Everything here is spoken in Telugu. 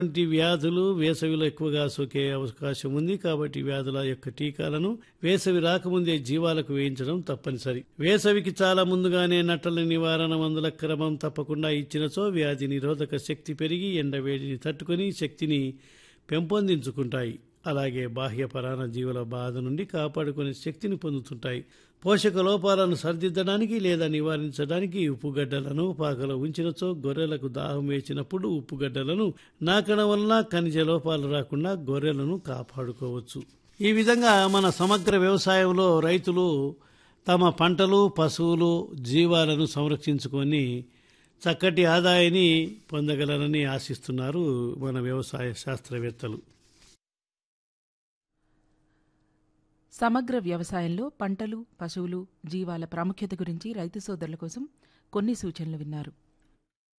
వంటి వ్యాధులు వేసవిలో ఎక్కువగా సోకే అవకాశం ఉంది కాబట్టి వ్యాధుల యొక్క టీకాలను వేసవి రాకముందే జీవాలకు వేయించడం తప్పనిసరి వేసవికి చాలా ముందుగానే నట్టల నివారణ మందుల క్రమం తప్పకుండా ఇచ్చినచో వ్యాధి నిరోధక శక్తి పెరిగి ఎండవేడిని తట్టుకొని శక్తిని పెంపొందించుకుంటాయి అలాగే బాహ్య పరాణ జీవుల బాధ నుండి కాపాడుకునే శక్తిని పొందుతుంటాయి పోషక లోపాలను సరిదిద్దడానికి లేదా నివారించడానికి ఉప్పుగడ్డలను పాకలో ఉంచినచో గొర్రెలకు దాహం వేసినప్పుడు ఉప్పుగడ్డలను నాకడం వలన ఖనిజ లోపాలు రాకుండా గొర్రెలను కాపాడుకోవచ్చు ఈ విధంగా మన సమగ్ర వ్యవసాయంలో రైతులు తమ పంటలు పశువులు జీవాలను సంరక్షించుకొని చక్కటి ఆదాయాన్ని పొందగలరని ఆశిస్తున్నారు మన వ్యవసాయ శాస్త్రవేత్తలు సమగ్ర వ్యవసాయంలో పంటలు పశువులు జీవాల ప్రాముఖ్యత గురించి రైతు సోదరుల కోసం కొన్ని సూచనలు విన్నారు